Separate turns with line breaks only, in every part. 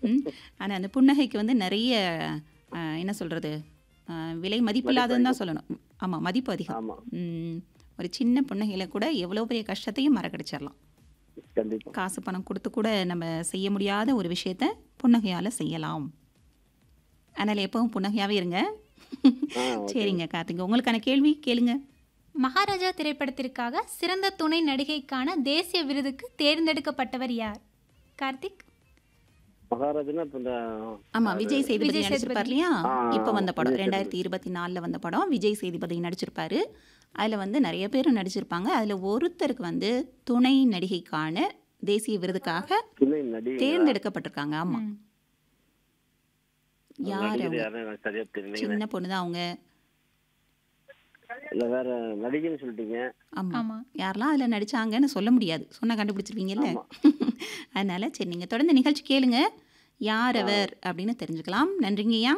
ம். ஆனா அந்த புன்னகைக்கு வந்து நிறைய அ, என்ன சொல்றது அ, விலை மதிப்பில்லாததுன்னு தான் சொல்லணும் ம், ஆமா மதிப்பு அதிகம்
ஆமா
ம், ஒரு சின்ன புன்னகையில கூட எவ்வளோ பெரிய கஷ்டத்தையும் மறக்கடிச்சிடலாம்
கண்டிப்பா
காசு பணம் கொடுத்து கூட நம்ம செய்ய முடியாத ஒரு விஷயத்த புன்னகையால் செய்யலாம் அதனால் எப்பவும் புன்னகையாகவே இருங்க
ஆ, ஓகே.
சரிங்க கார்த்திக் உங்களுக்கான கேள்வி கேளுங்க
மகாராஜா திரைப்படத்திற்காக சிறந்த துணை நடிகைக்கான தேசிய விருதுக்கு தேர்ந்தெடுக்கப்பட்டவர் யார் கார்த்திக்
மகாராஜனா இப்ப இந்த
ஆமா விஜய் சேதுபதி
விஜய்
நடிச்சிருப்பார்
சேதுபதி.
இல்லையா
ஆ,
இப்போ வந்த படம்
விஜய்
ரெண்டாயிரத்தி இருபத்தி நாலில் வந்த படம் விஜய் சேதுபதி நடிச்சிருப்பாரு அதில் வந்து நிறைய பேர் நடிச்சிருப்பாங்க அதில் ஒருத்தருக்கு வந்து துணை நடிகைக்கான தேசிய விருதுக்காக
துணை நடி
தேர்ந்தெடுக்கப்பட்டிருக்காங்க ஆமா
ம்.
யார்
நடிகர்
அவங்க
யாருன்னு எனக்கு சரியா தெரியல
சின்ன பொண்ணு தான் அவங்க
இல்ல வேற நடிகைன்னு சொல்லிட்டீங்க
ஆமா
ஆமா
யாரெல்லாம் அதில் நடிச்சாங்கன்னு சொல்ல முடியாது சொன்னா கண்டுபிடிச்சிருவீங்கல்ல
ஆமா.
அதனால சரி நீங்க தொடர்ந்து நிகழ்ச்சி கேளுங்க யார் அவர் அப்படின்னு தெரிஞ்சுக்கலாம் நன்றிங்கய்யா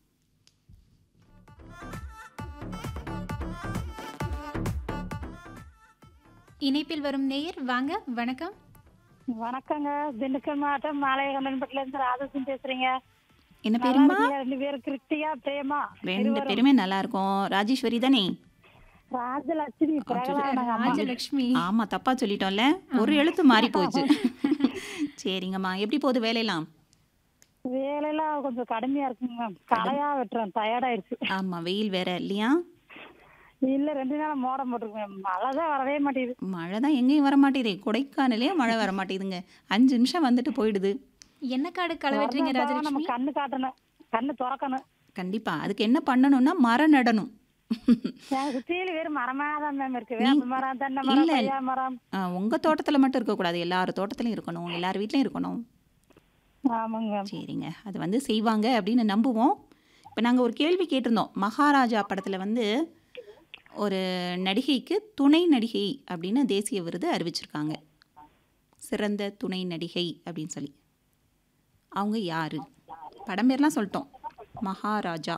இணைப்பில் வரும் நேயர் வாங்க வணக்கம்
வணக்கங்க திண்டுக்கல் மாவட்டம் மாலையகண்டன்பட்டில இருந்து ராஜசிங் பேசுறீங்க
என்ன
நல்லா
பேருமா
இருக்கீங்களா? ரெண்டு பேரும் கிருத்தியா பிரேமா
ரெண்டு பேருமே நல்லா இருக்கும் ராஜேஸ்வரி தானே
ராஜலட்சுமி பிரகலாதங்க அம்மா
ராஜலட்சுமி
ஆமா தப்பா சொல்லிட்டோம்ல ஒரு எழுத்து மாறி போச்சு சரிங்கம்மா எப்படி போகுது வேலையெல்லாம்
வேலையெல்லாம் கொஞ்சம் கடுமையா இருக்குங்க களையா வெட்டுறேன் டயர்டாயிருச்சு
ஆமா வெயில் வேற இல்லையா
இல்ல ரெண்டு நாள் மோடம் போட்டிருக்கேன் மழை தான் வரவே மாட்டேங்குது
மழை தான் எங்கேயும் வர மாட்டேதே கொடைக்கானலே மழை வர மாட்டேங்குதுங்க அஞ்சு நிமிஷம் வந்துட்டு போயிடுது
என்ன காடு களை வெட்டுறீங்க
வரதா நம்ம
ராஜலட்சுமி
கண்ணு காட்டணும் கண்ணு திறக்கணும்
கண்டிப்பா அதுக்கு என்ன பண்ணணும்னா மரம் நடணும்
என் சுத்தியில வெறும் மரமா தான் மேம் இருக்கு வேப்ப மரம் தென்னை மரம்
இல்ல.
கொய்யா மரம்
ஆ, உங்க தோட்டத்துல மட்டும் இருக்கக்கூடாது எல்லார் தோட்டத்துலயும் இருக்கணும் எல்லார் வீட்லயும் இருக்கணும்
ஆமாங்க
சரிங்க அது வந்து செய்வாங்க அப்படின்னு நம்புவோம் இப்போ நாங்கள் ஒரு கேள்வி கேட்டிருந்தோம் மகாராஜா படத்தில் வந்து ஒரு நடிகைக்கு துணை நடிகை அப்படின்னு தேசிய விருது அறிவிச்சிருக்காங்க சிறந்த துணை நடிகை அப்படின்னு சொல்லி அவங்க யாரு படம் பேர்லாம் சொல்லிட்டோம் மகாராஜா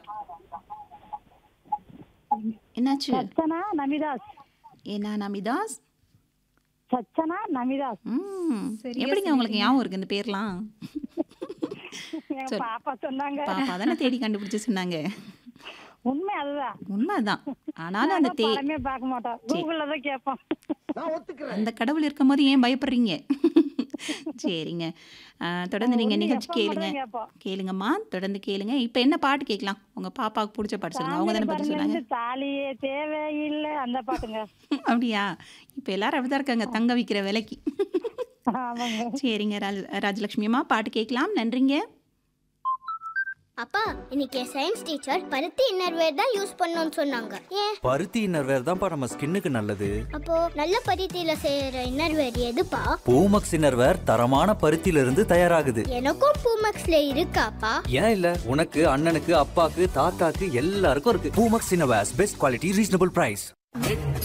என்னாச்சு
சச்சனா நமிதாஸ்
ஏன்னா நமிதாஸ்
சச்சனா நமிதாஸ்
ம்
சரியா
எப்படிங்க உங்களுக்கு ஞாபகம் இருக்கு இந்த பேர்லாம்
என்
சரி.
பாப்பா சொன்னாங்க
பாப்பா தானே தேடி கண்டுபிடிச்சு சொன்னாங்க
உண்மை அதுதான்
உண்மைதான் ஆனாலும் அந்த
நாங்க
தே
படமே பார்க்க மாட்டோம் கூகுள்ல தான் கேட்போம்
அந்த கடவுள் இருக்கும்போது ஏன் பயப்படுறீங்க சரிங்க ஆ, தொடர்ந்து நீங்க
ஒண்ணு
நிகழ்ச்சி
எப்ப
கேளுங்க
மட்டும் கேட்போம்.
கேளுங்கம்மா தொடர்ந்து கேளுங்க இப்போ என்ன பாட்டு கேட்கலாம் உங்க பாப்பாவுக்கு பிடிச்ச பாட்டு சொல்லுங்க அவங்க தானே பத்தி சொன்னாங்க
இருந்து தாலியே தேவையில்லை அந்த பாட்டுங்க
அப்படியா இப்போ எல்லாரும் அப்படிதான் இருக்காங்க தங்க விற்கிற விலைக்கு
ஆமாங்க
சரிங்க ராஜ ராஜலட்சுமி அம்மா பாட்டு கேட்கலாம் நன்றிங்க
அப்பா இன்னைக்கு சயின்ஸ் டீச்சர் பருத்தி இன்னர்வேர் தான் யூஸ் பண்ணணும்னு சொன்னாங்க ஏன்
பருத்தி இன்னர்வேர் தான்ப்பா நம்ம ஸ்கின்னுக்கு நல்லது
அப்போ நல்ல பருத்தியில செய்யற இன்னர்வேர் எதுப்பா
பூமக்ஸ் இன்னர்வேர் தரமான பருத்தியில இருந்து தயாராகுது
எனக்கும் பூமக்ஸ்ல இருக்காப்பா
ஏன் இல்ல உனக்கு அண்ணனுக்கு அப்பாக்கு தாத்தாக்கு எல்லாருக்கும் இருக்கு Poomex innerwears best quality reasonable price